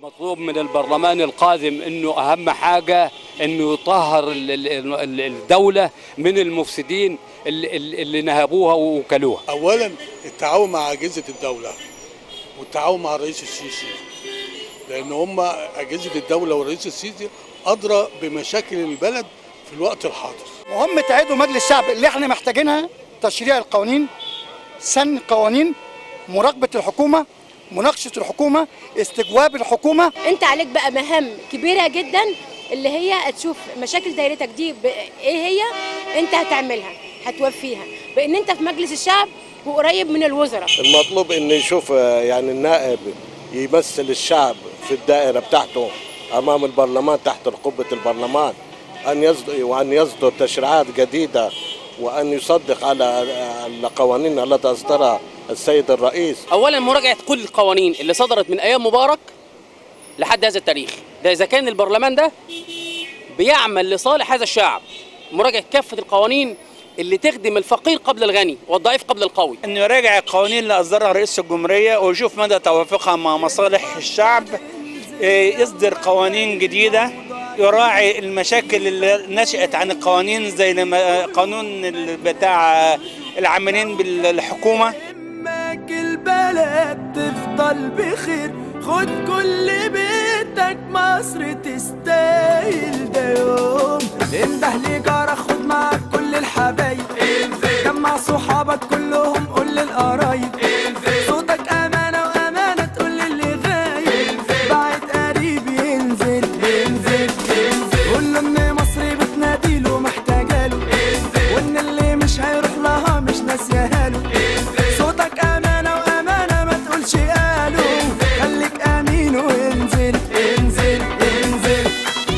مطلوب من البرلمان القادم انه اهم حاجه انه يطهر ال- ال- ال- الدوله من المفسدين اللي, اللي نهبوها وكلوها اولا التعاون مع اجهزه الدوله والتعاون مع الرئيس السيسي لان هم اجهزه الدوله والرئيس السيسي ادرى بمشاكل البلد في الوقت الحاضر مهمة عضو مجلس الشعب اللي احنا محتاجينها تشريع القوانين سن القوانين مراقبة الحكومة مناقشة الحكومة استجواب الحكومة انت عليك بقى مهام كبيره جدا اللي هي تشوف مشاكل دايرتك دي ب- ايه هي انت هتعملها هتوفيها بان انت في مجلس الشعب وقريب من الوزراء المطلوب انه يشوف آه، يعني النائب يمثل الشعب في الدائره بتاعته امام البرلمان تحت رقبه البرلمان ان يصدر وان يصدر تشريعات جديده وان يصدق على القوانين التي اصدرها السيد الرئيس اولا مراجعه كل القوانين اللي صدرت من ايام مبارك لحد هذا التاريخ ده اذا كان البرلمان ده بيعمل لصالح هذا الشعب مراجعه كافه القوانين اللي تخدم الفقير قبل الغني والضعيف قبل القوي انه يراجع القوانين اللي اصدرها رئيس الجمهوريه ويشوف مدى توافقها مع مصالح الشعب إيه، يصدر قوانين جديده يراعي المشاكل اللي نشأت عن القوانين زي لما قانون ال- بتاع العاملين بالحكومه همك البلد تفضل بخير خد كل بيتك مصر تستاهل ده يوم انده لجارك خد معاك كل الحبايب جمع صحابك كلهم قول للقرايب صوتك امانه وامانه تقول للي غايب بعد قريب ينزل ينزل ينزل قول له ان مصر بتناديله محتاجاله وان اللي مش هيروح لها مش ناسياها له صوتك امانه وامانه ما تقولش قالوا خليك امين وانزل انزل انزل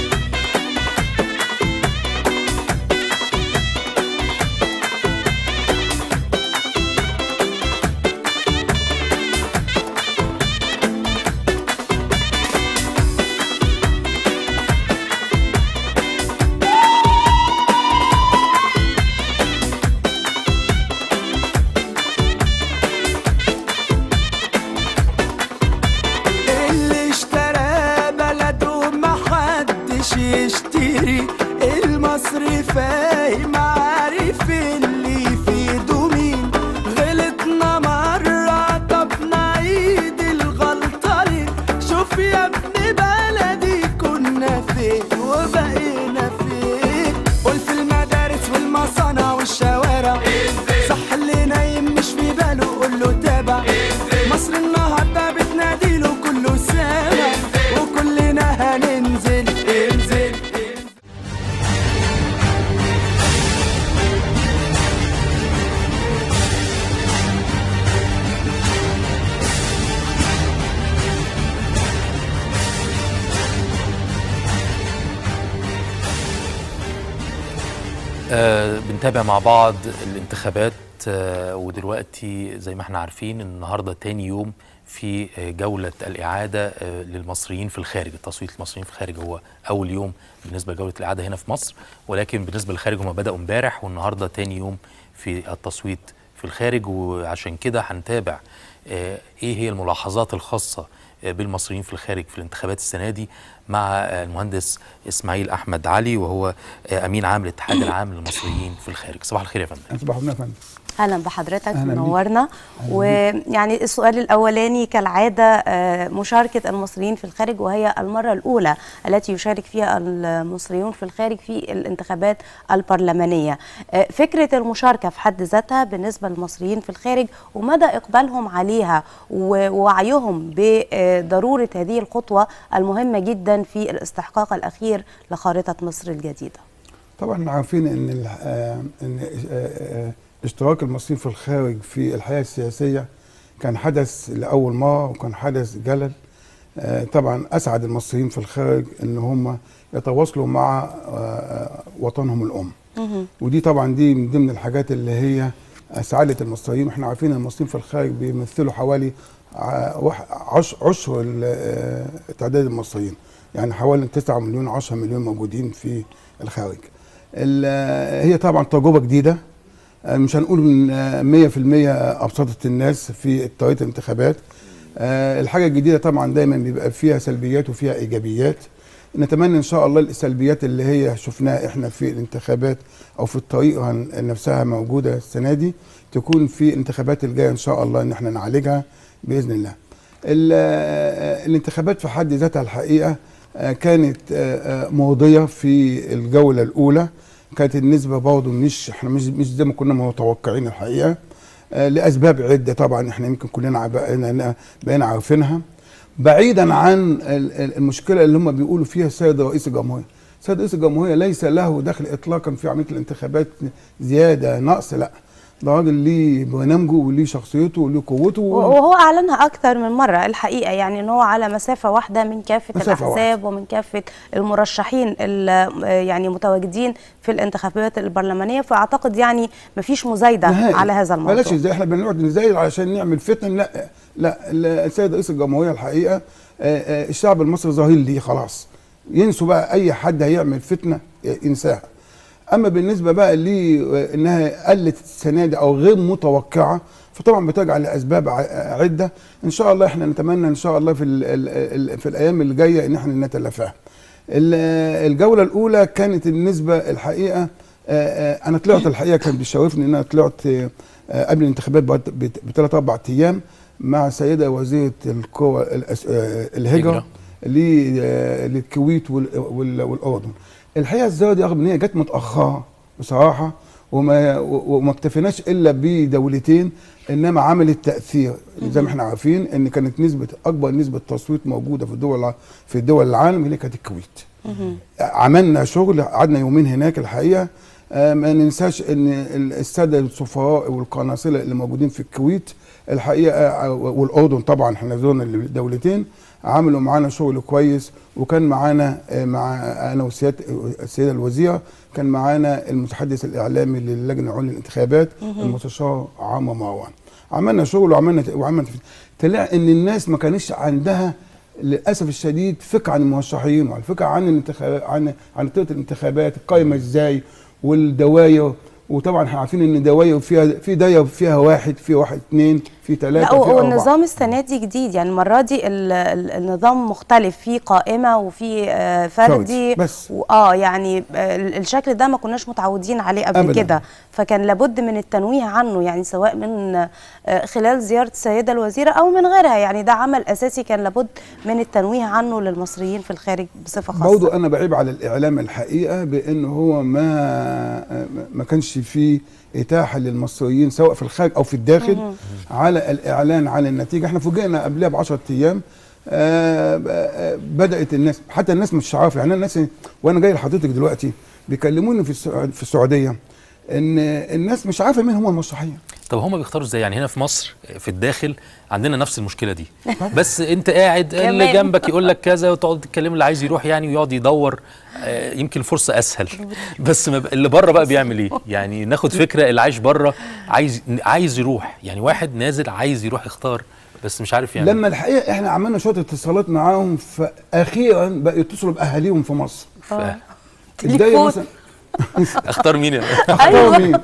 اللي اشترى بلده محدش يشتري المصري فاهم عارف اللي يفيده مين غلطنا مرة طب نعيد الغلطة ليه شوف يا ابن بلدي كنا فين وبقينا فين قول في المدارس والمصانع والشوارع صح اللي نايم مش في باله قول له تابع مصر النهارده بتناديله كله سامع وكلنا هننزل انزل آه بنتابع مع بعض الانتخابات آه ودلوقتي زي ما احنا عارفين النهارده تاني يوم في آه جولة الإعادة آه للمصريين في الخارج التصويت المصريين في الخارج هو أول يوم بالنسبة لجولة الإعادة هنا في مصر ولكن بالنسبة للخارج هم بدأوا امبارح والنهارده تاني يوم في التصويت في الخارج وعشان كده هنتابع آه ايه هي الملاحظات الخاصة آه بالمصريين في الخارج في الانتخابات السنة دي مع آه المهندس إسماعيل أحمد علي وهو آه أمين عام الاتحاد العام للمصريين في الخارج صباح الخير يا فندم صباح النور يا فندم اهلا بحضرتك أهلاً بيك. منورنا ويعني السؤال الاولاني كالعاده آه، مشاركه المصريين في الخارج وهي المره الاولى التي يشارك فيها المصريون في الخارج في الانتخابات البرلمانيه آه، فكره المشاركه في حد ذاتها بالنسبه للمصريين في الخارج ومدى اقبالهم عليها ووعيهم بضروره هذه الخطوه المهمه جدا في الاستحقاق الاخير لخارطه مصر الجديده طبعا احنا عارفين ان ال- آه، ان آه، آه، اشتراك المصريين في الخارج في الحياه السياسيه كان حدث لاول مره وكان حدث جلل آه، طبعا اسعد المصريين في الخارج ان هم يتواصلوا مع آه، وطنهم الام ودي طبعا دي من ضمن الحاجات اللي هي اسعدت المصريين واحنا عارفين ان المصريين في الخارج بيمثلوا حوالي ع- وح- عش- عشر ال- آه، تعداد المصريين يعني حوالي 9 مليون 10 مليون موجودين في الخارج ال- آه، هي طبعا تجربه جديده آه، مش هنقول من آه، 100% ابسطت الناس في طريقه الانتخابات آه الحاجه الجديده طبعا دايما بيبقى فيها سلبيات وفيها ايجابيات نتمنى ان شاء الله السلبيات اللي هي شفناها احنا في الانتخابات او في الطريقه نفسها موجوده السنه دي تكون في الانتخابات الجايه ان شاء الله ان احنا نعالجها باذن الله. ال- آه، الانتخابات في حد ذاتها الحقيقه آه، كانت آه، آه، موضيه في الجوله الاولى كانت النسبه برضه مش احنا مش مش زي ما كنا متوقعين الحقيقه آه، لاسباب عده طبعا احنا يمكن كلنا بقينا بقينا عارفينها بعيدا عن ال- ال- المشكله اللي هم بيقولوا فيها السيد رئيس الجمهوريه السيد رئيس الجمهوريه ليس له دخل اطلاقا في عمليه الانتخابات زياده نقص لا ده راجل ليه برنامجه وليه شخصيته وليه قوته وهو اعلنها اكثر من مره الحقيقه يعني ان هو على مسافه واحده من كافه مسافة الاحزاب ومن كافه المرشحين ال- يعني متواجدين في الانتخابات البرلمانيه فاعتقد يعني ما فيش مزايده نهائي. على هذا الموضوع بلاش ازاي احنا بنقعد نزايد علشان نعمل فتن لا لا ال- السيد رئيس الجمهوريه الحقيقه آه، آه، الشعب المصري ظهير ليه خلاص ينسوا بقى اي حد هيعمل فتنه آه، ينساها اما بالنسبه بقى لانها قلت السنه دي او غير متوقعه فطبعا بترجع لاسباب ع- عده ان شاء الله احنا نتمنى ان شاء الله في ال ال ال في الايام اللي جايه ان احنا نتلافاها ال- الجوله الاولى كانت النسبه الحقيقه آه، آه، انا طلعت الحقيقه كان بيشرفني ان انا طلعت آه، آه، قبل الانتخابات بثلاث اربع ايام مع سيده وزيره القوى الأس- آه، الهجره هجرة. ل- آه، للكويت وال- وال- والاردن الحقيقه الزياره دي رغم ان هي جت متاخره بصراحه وما وما اكتفيناش الا بدولتين انما عملت تاثير زي ما احنا عارفين ان كانت نسبه اكبر نسبه تصويت موجوده في الدول في دول العالم اللي كانت الكويت عملنا شغل قعدنا يومين هناك الحقيقه آه، ما ننساش ان ال- الساده السفراء والقناصله اللي موجودين في الكويت الحقيقه آه، والاردن طبعا احنا زرنا الدولتين عملوا معانا شغل كويس وكان معانا آه، مع انا وسياده السيده الوزيره كان معانا المتحدث الاعلامي للجنه العليا للانتخابات مهم. المستشار عمرو مروان عملنا شغل وعملنا وعملنا طلع ان الناس ما كانش عندها للاسف الشديد فكره عن المرشحين وعن فكره عن الانتخابات عن عن طريقه الانتخابات القايمه ازاي والدواير وطبعا احنا عارفين ان دواير فيها في دايره فيها واحد في واحد اثنين في ثلاثه لا في اربعه والنظام السنه دي جديد يعني المره دي ال- ال- النظام مختلف في قائمه وفي آه، فردي فردي، بس. اه يعني آه، ال- الشكل ده ما كناش متعودين عليه قبل أبداً. كده فكان لابد من التنويه عنه يعني سواء من آه، خلال زياره السيده الوزيره او من غيرها يعني ده عمل اساسي كان لابد من التنويه عنه للمصريين في الخارج بصفه خاصه برضه انا بعيب على الاعلام الحقيقه بان هو ما ما كانش فيه اتاحه للمصريين سواء في الخارج او في الداخل مهم. على الاعلان عن النتيجه احنا فوجئنا قبلها ب 10 ايام آه، آه، بدات الناس حتى الناس مش عارفه يعني الناس وانا جاي لحضرتك دلوقتي بيكلموني في السع- في السعوديه ان الناس مش عارفه مين هم المرشحين طب هم بيختاروا ازاي يعني هنا في مصر في الداخل عندنا نفس المشكله دي بس انت قاعد اللي كمان. جنبك يقول لك كذا وتقعد تتكلم اللي عايز يروح يعني ويقعد يدور آه، يمكن فرصه اسهل بس ما بق- اللي بره بقى بيعمل ايه يعني ناخد فكره اللي عايش بره عايز عايز يروح يعني واحد نازل عايز يروح يختار بس مش عارف يعني لما الحقيقه احنا عملنا شويه اتصالات معاهم فاخيرا بقى يتصلوا باهاليهم في مصر آه. الدايره تليفون. مثلا اختار مين يعني اختاروا مين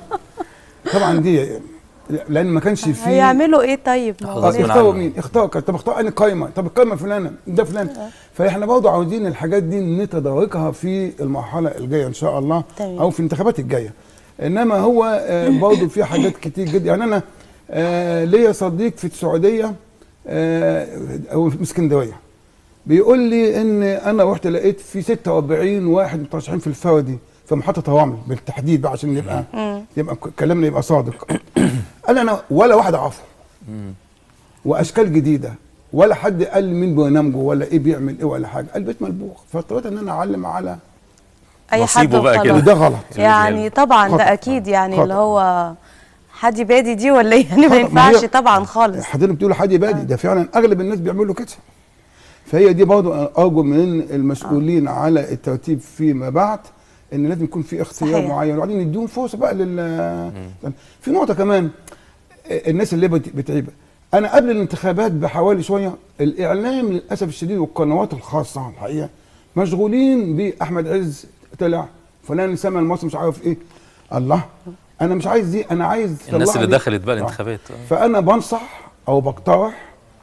طبعا دي لان ما كانش فيه هيعملوا ايه طيب ما هو آه، ليه؟ اختاروا مين اختار طب اختار انا قايمه طب القايمه فلانه ده فلان فاحنا برضه عاوزين الحاجات دي نتداركها في المرحله الجايه ان شاء الله تمام. او في الانتخابات الجايه انما هو آه، برضه في حاجات كتير جدا يعني انا آه، ليا صديق في السعوديه آه، او في اسكندريه بيقول لي ان انا رحت لقيت في 46 واحد مترشحين في الفردي في محطه رمل بالتحديد بقى عشان يبقى مم. يبقى كلامنا يبقى صادق قال انا ولا واحد اعرفه واشكال جديده ولا حد قال لي مين برنامجه ولا ايه بيعمل ايه ولا حاجه قال بيت ملبوخ فاضطريت ان انا اعلم على اي حد نصيبه بقى كده. وخلاص. وده غلط. يعني طبعا خطأ. ده اكيد يعني خطأ. اللي هو حد بادي دي ولا ايه يعني ما خطأ. ما ينفعش هي- طبعا خالص حضرتك بتقول حد بادي ده فعلا اغلب الناس بيعملوا كده فهي دي برضه ارجو من المسؤولين على الترتيب فيما بعد ان لازم يكون في اختيار صحيح. معين وبعدين نديهم فرصه بقى لل في نقطه كمان الناس اللي بت- بتعيب انا قبل الانتخابات بحوالي شويه الاعلام للاسف الشديد والقنوات الخاصه الحقيقه مشغولين باحمد عز طلع فلان سمع المصري مش عارف ايه الله انا مش عايز دي انا عايز الناس تطلع اللي لي- دخلت بقى آه. الانتخابات آه. فانا بنصح او بقترح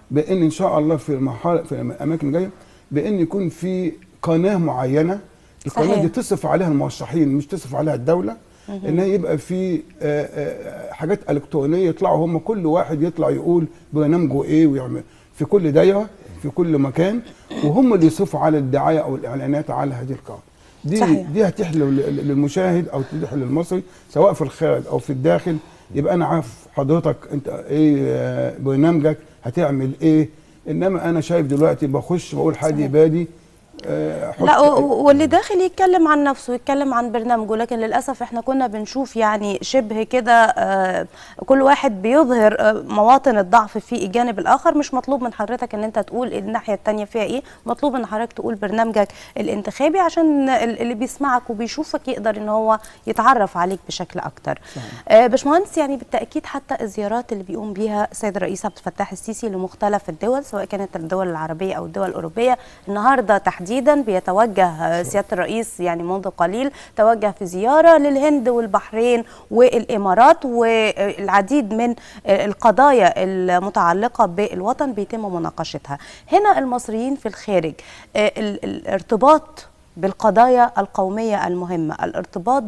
بان ان شاء الله في المرحله في الاماكن الجايه بان يكون في قناه معينه القناه صحيح. دي تصرف عليها المرشحين مش تصرف عليها الدوله مهم. ان هي يبقى في آه، آه، حاجات الكترونيه يطلعوا هم كل واحد يطلع يقول برنامجه ايه ويعمل في كل دايره في كل مكان وهم اللي يصرفوا على الدعايه او الاعلانات على هذه القناه دي صحيح. دي هتحلو لل- للمشاهد او تحلو للمصري سواء في الخارج او في الداخل يبقى انا عارف حضرتك انت ايه آه، برنامجك هتعمل ايه انما انا شايف دلوقتي بخش بقول حادي بادي آه، حط لا و- و- واللي داخل يتكلم عن نفسه يتكلم عن برنامجه لكن للاسف احنا كنا بنشوف يعني شبه كده آه، كل واحد بيظهر آه، مواطن الضعف في الجانب الاخر مش مطلوب من حضرتك ان انت تقول الناحيه الثانيه فيها ايه مطلوب ان حضرتك تقول برنامجك الانتخابي عشان ال- اللي بيسمعك وبيشوفك يقدر ان هو يتعرف عليك بشكل اكتر آه، باشمهندس يعني بالتاكيد حتى الزيارات اللي بيقوم بيها السيد الرئيس عبد الفتاح السيسي لمختلف الدول سواء كانت الدول العربيه او الدول الاوروبيه النهارده تحديدا بيتوجه آه، سياده الرئيس يعني منذ قليل توجه في زياره للهند والبحرين والامارات والعديد من آه، القضايا المتعلقه بالوطن بيتم مناقشتها هنا المصريين في الخارج آه، ال- الارتباط بالقضايا القومية المهمة الارتباط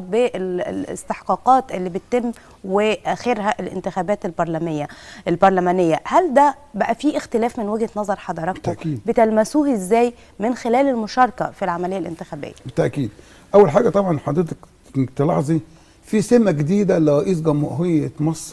بالاستحقاقات اللي بتتم واخرها الانتخابات البرلمانية البرلمانية هل ده بقى فيه اختلاف من وجهة نظر حضراتكم بالتأكيد. بتلمسوه ازاي من خلال المشاركة في العملية الانتخابية بالتاكيد اول حاجه طبعا حضرتك تلاحظي في سمه جديده لرئيس جمهوريه مصر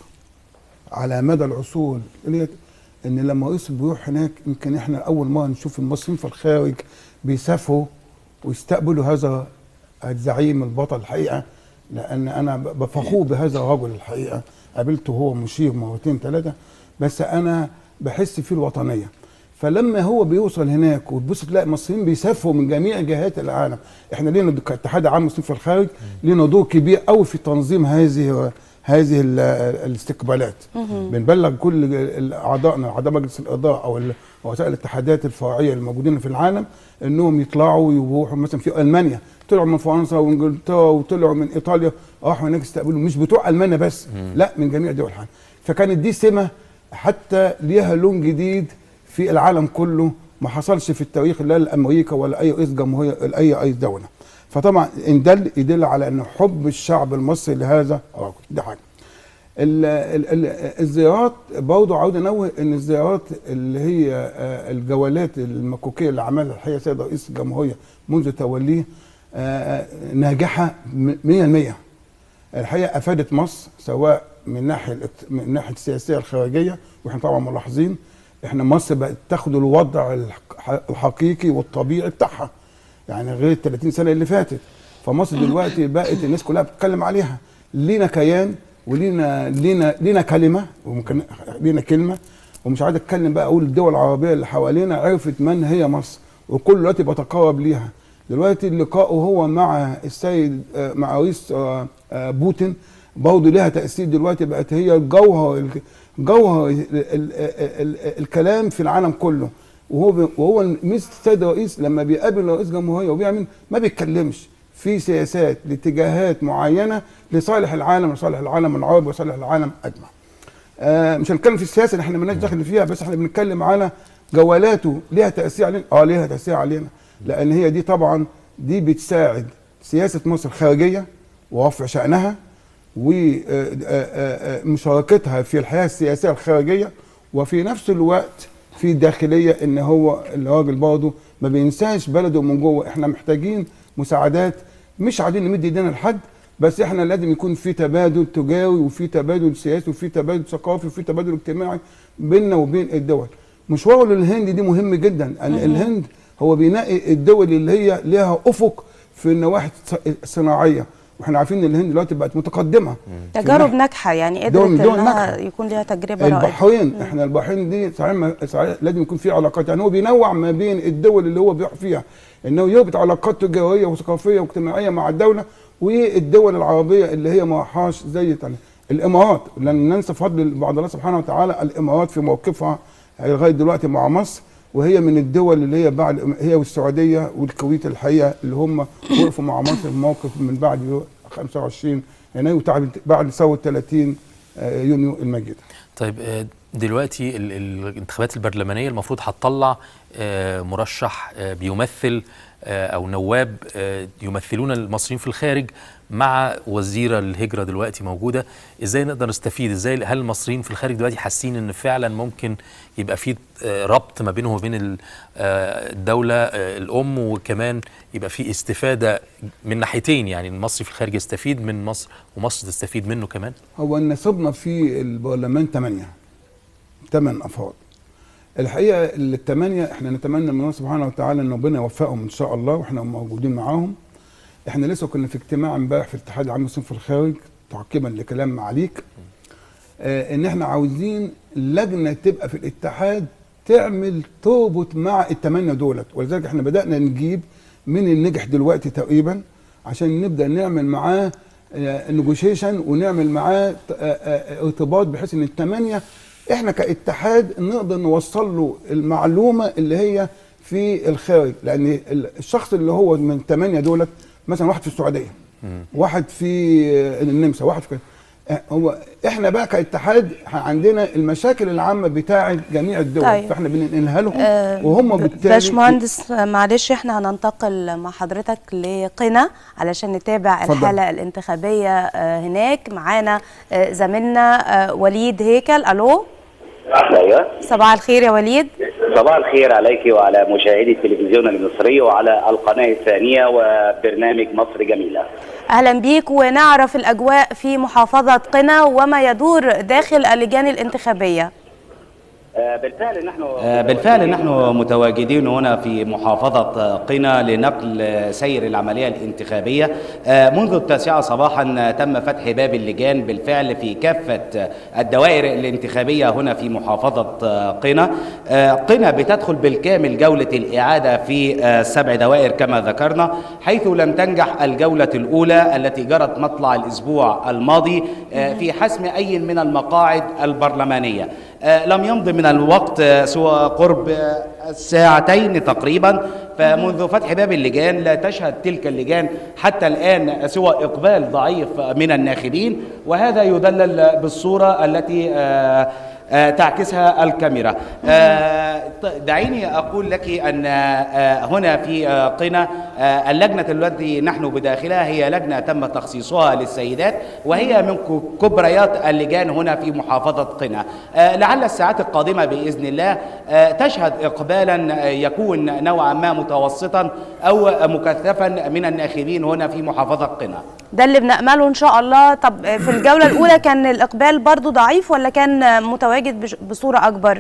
على مدى العصور اللي هي ان لما رئيس بيروح هناك يمكن احنا اول مره نشوف المصريين في الخارج بيسافروا ويستقبلوا هذا الزعيم البطل الحقيقه لان انا ب- بفخور بهذا الرجل الحقيقه قابلته هو مشير مرتين ثلاثه بس انا بحس فيه الوطنيه فلما هو بيوصل هناك وتبص تلاقي المصريين بيسافروا من جميع جهات العالم احنا لينا د- كاتحاد عام المصريين في الخارج لينا دور كبير قوي في تنظيم هذه هذه ال- الاستقبالات مهم. بنبلغ كل ال- اعضائنا اعضاء مجلس الاداره او ال- رؤساء الاتحادات الفرعيه الموجودين في العالم انهم يطلعوا ويروحوا مثلا في المانيا طلعوا من فرنسا وانجلترا وطلعوا من ايطاليا راحوا هناك استقبلوا مش بتوع المانيا بس لا من جميع دول العالم فكانت دي سمه حتى ليها لون جديد في العالم كله ما حصلش في التاريخ لا لامريكا ولا اي رئيس جمهوريه ولا اي رئيس دوله فطبعا ان دل يدل على ان حب الشعب المصري لهذا الرجل ده حاجه ال- ال- ال- الزيارات برضه عاوز انوه ان الزيارات اللي هي آه، الجولات المكوكيه اللي عملها الحقيقه سيد رئيس الجمهوريه منذ توليه آه، ناجحه م- 100% الحقيقه افادت مصر سواء من ناحيه الاقت- من الناحيه السياسيه الخارجيه واحنا طبعا ملاحظين احنا مصر بقت تاخد الوضع الح- الحقيقي والطبيعي بتاعها يعني غير ال 30 سنه اللي فاتت فمصر دلوقتي بقت الناس كلها بتتكلم عليها لينا كيان ولينا لينا لينا كلمه وممكن لينا كلمه ومش عايز اتكلم بقى اقول الدول العربيه اللي حوالينا عرفت من هي مصر وكل دلوقتي بتقرب ليها دلوقتي اللقاء هو مع السيد آه، مع رئيس آه، آه، بوتين برضه لها تاثير دلوقتي بقت هي الجوهر ال- جوهر ال- ال- ال- ال- الكلام في العالم كله وهو بي- وهو ميزه السيد الرئيس لما بيقابل رئيس جمهوريه وبيعمل ما بيتكلمش في سياسات لاتجاهات معينه لصالح العالم لصالح العالم العربي وصالح العالم اجمع. آه مش هنتكلم في السياسه اللي احنا مالناش دخل فيها بس احنا بنتكلم على جولاته ليها تاثير علينا اه ليها تاثير علينا لان هي دي طبعا دي بتساعد سياسه مصر الخارجيه ورفع شانها ومشاركتها في الحياه السياسيه الخارجيه وفي نفس الوقت في داخليه ان هو الراجل برضه ما بينساش بلده من جوه احنا محتاجين مساعدات مش عايزين نمد ايدينا لحد بس احنا لازم يكون في تبادل تجاري وفي تبادل سياسي وفي تبادل ثقافي وفي تبادل اجتماعي بيننا وبين الدول مشواره للهند دي مهم جدا ان مهم. الهند هو بينقي الدول اللي هي لها افق في النواحي الص- الصناعيه واحنا عارفين ان الهند دلوقتي بقت متقدمه في تجارب الناحية- ناجحة يعني قدرت دول- دول انها ناجحة. يكون لها تجربة رائعة البحرين احنا البحرين دي صحيح, ما- صحيح لازم يكون في علاقات يعني هو بينوع ما بين الدول اللي هو بيروح فيها انه يربط علاقات تجاريه وثقافيه واجتماعيه مع الدوله والدول العربيه اللي هي ما راحاش زي تل- الامارات لن ننسى فضل بعد الله سبحانه وتعالى الامارات في موقفها لغايه دلوقتي مع مصر وهي من الدول اللي هي بعد هي والسعوديه والكويت الحقيقه اللي هم وقفوا مع مصر في موقف من بعد يو- 25 يناير وتعب- بعد ثوره 30 آه، يونيو المجيد طيب آه، دلوقتي ال- ال- الانتخابات البرلمانيه المفروض هتطلع آه، مرشح آه، بيمثل آه، او نواب آه، يمثلون المصريين في الخارج مع وزيره الهجره دلوقتي موجوده ازاي نقدر نستفيد ازاي هل المصريين في الخارج دلوقتي حاسين ان فعلا ممكن يبقى في آه، ربط ما بينهم وبين ال- آه، الدوله آه، الام وكمان يبقى في استفاده من ناحيتين يعني المصري في الخارج يستفيد من مصر ومصر تستفيد منه كمان هو نصيبنا في البرلمان ثمانية ثمان أفراد الحقيقة الثمانية احنا نتمنى من الله سبحانه وتعالى ان ربنا يوفقهم ان شاء الله واحنا موجودين معاهم احنا لسه كنا في اجتماع امبارح في الاتحاد العام للمسلمين في الخارج تعقيبا لكلام معاليك آه ان احنا عاوزين لجنة تبقى في الاتحاد تعمل تربط مع الثمانية دولت ولذلك احنا بدأنا نجيب من النجح دلوقتي تقريبا عشان نبدأ نعمل معاه نيجوشيشن ونعمل معاه ت- آه، آه، ارتباط بحيث ان الثمانيه احنا كاتحاد نقدر نوصل له المعلومه اللي هي في الخارج لان ال- الشخص اللي هو من ثمانيه دولت مثلا واحد في السعوديه واحد في آه، النمسا واحد في كده. آه، هو احنا بقى كاتحاد عندنا المشاكل العامه بتاعه جميع الدول طيب. فاحنا بننقلها لهم آه، وهم بالتالي باشمهندس معلش احنا هننتقل مع حضرتك لقنا علشان نتابع اتفضل. الحالة الانتخابية آه، هناك معانا آه، زميلنا آه، وليد هيكل الو ايوه صباح الخير يا وليد صباح الخير عليك وعلى مشاهدي التلفزيون المصري وعلى القناه الثانيه وبرنامج مصر جميله. اهلا بيك ونعرف الاجواء في محافظة قنا وما يدور داخل اللجان الانتخابية آه، بالفعل نحن آه، بالفعل نحن متواجدين هنا في محافظة آه، قنا لنقل آه، سير العملية الانتخابية آه، منذ التاسعة صباحا آه، تم فتح باب اللجان بالفعل في كافة آه، الدوائر الانتخابية هنا في محافظة آه، قنا آه، قنا بتدخل بالكامل جولة الإعادة في آه، سبع دوائر كما ذكرنا حيث لم تنجح الجولة الأولى التي جرت مطلع الأسبوع الماضي آه، في حسم أي من المقاعد البرلمانية آه، لم يمض من الوقت آه، سوى قرب آه، ساعتين تقريبا فمنذ فتح باب اللجان لا تشهد تلك اللجان حتى الآن سوى إقبال ضعيف من الناخبين وهذا يدلل بالصورة التي آه، آه، تعكسها الكاميرا آه، ط- دعيني أقول لك أن آه، هنا في آه، قنا آه، اللجنة التي نحن بداخلها هي لجنة تم تخصيصها للسيدات وهي من ك- كبريات اللجان هنا في محافظة قنا آه، لعل الساعات القادمة بإذن الله آه، تشهد إقبالا آه، يكون نوعا ما متوسطا أو مكثفا من الناخبين هنا في محافظة قنا ده اللي بنأمله إن شاء الله طب في الجولة الأولى كان الإقبال برضو ضعيف ولا كان متواجد بش- بصورة أكبر؟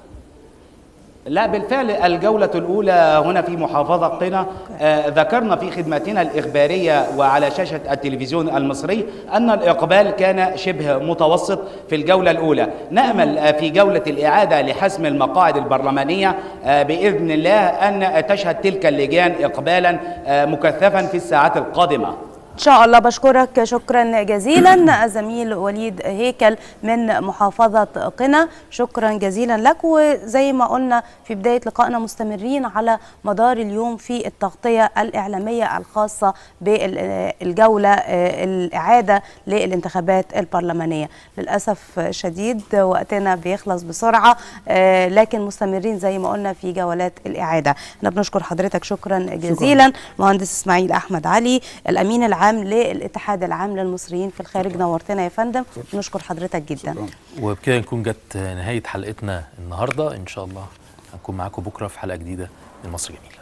لا بالفعل الجولة الأولى هنا في محافظة قنا آه ذكرنا في خدمتنا الإخبارية وعلى شاشة التلفزيون المصري أن الإقبال كان شبه متوسط في الجولة الأولى نأمل آه في جولة الإعادة لحسم المقاعد البرلمانية آه بإذن الله أن تشهد تلك اللجان إقبالا آه مكثفا في الساعات القادمة إن شاء الله بشكرك شكرا جزيلا الزميل وليد هيكل من محافظة قنا شكرا جزيلا لك وزي ما قلنا في بداية لقائنا مستمرين على مدار اليوم في التغطية الإعلامية الخاصة بالجولة آه، الإعادة للانتخابات البرلمانية للأسف شديد وقتنا بيخلص بسرعة آه، لكن مستمرين زي ما قلنا في جولات الإعادة احنا بنشكر حضرتك شكرا جزيلا مهندس إسماعيل أحمد علي الأمين العام للاتحاد العام للمصريين في الخارج نورتنا يا فندم نشكر حضرتك جدا وبكده نكون جت نهايه حلقتنا النهارده ان شاء الله هنكون معاكم بكره في حلقه جديده من مصر جميله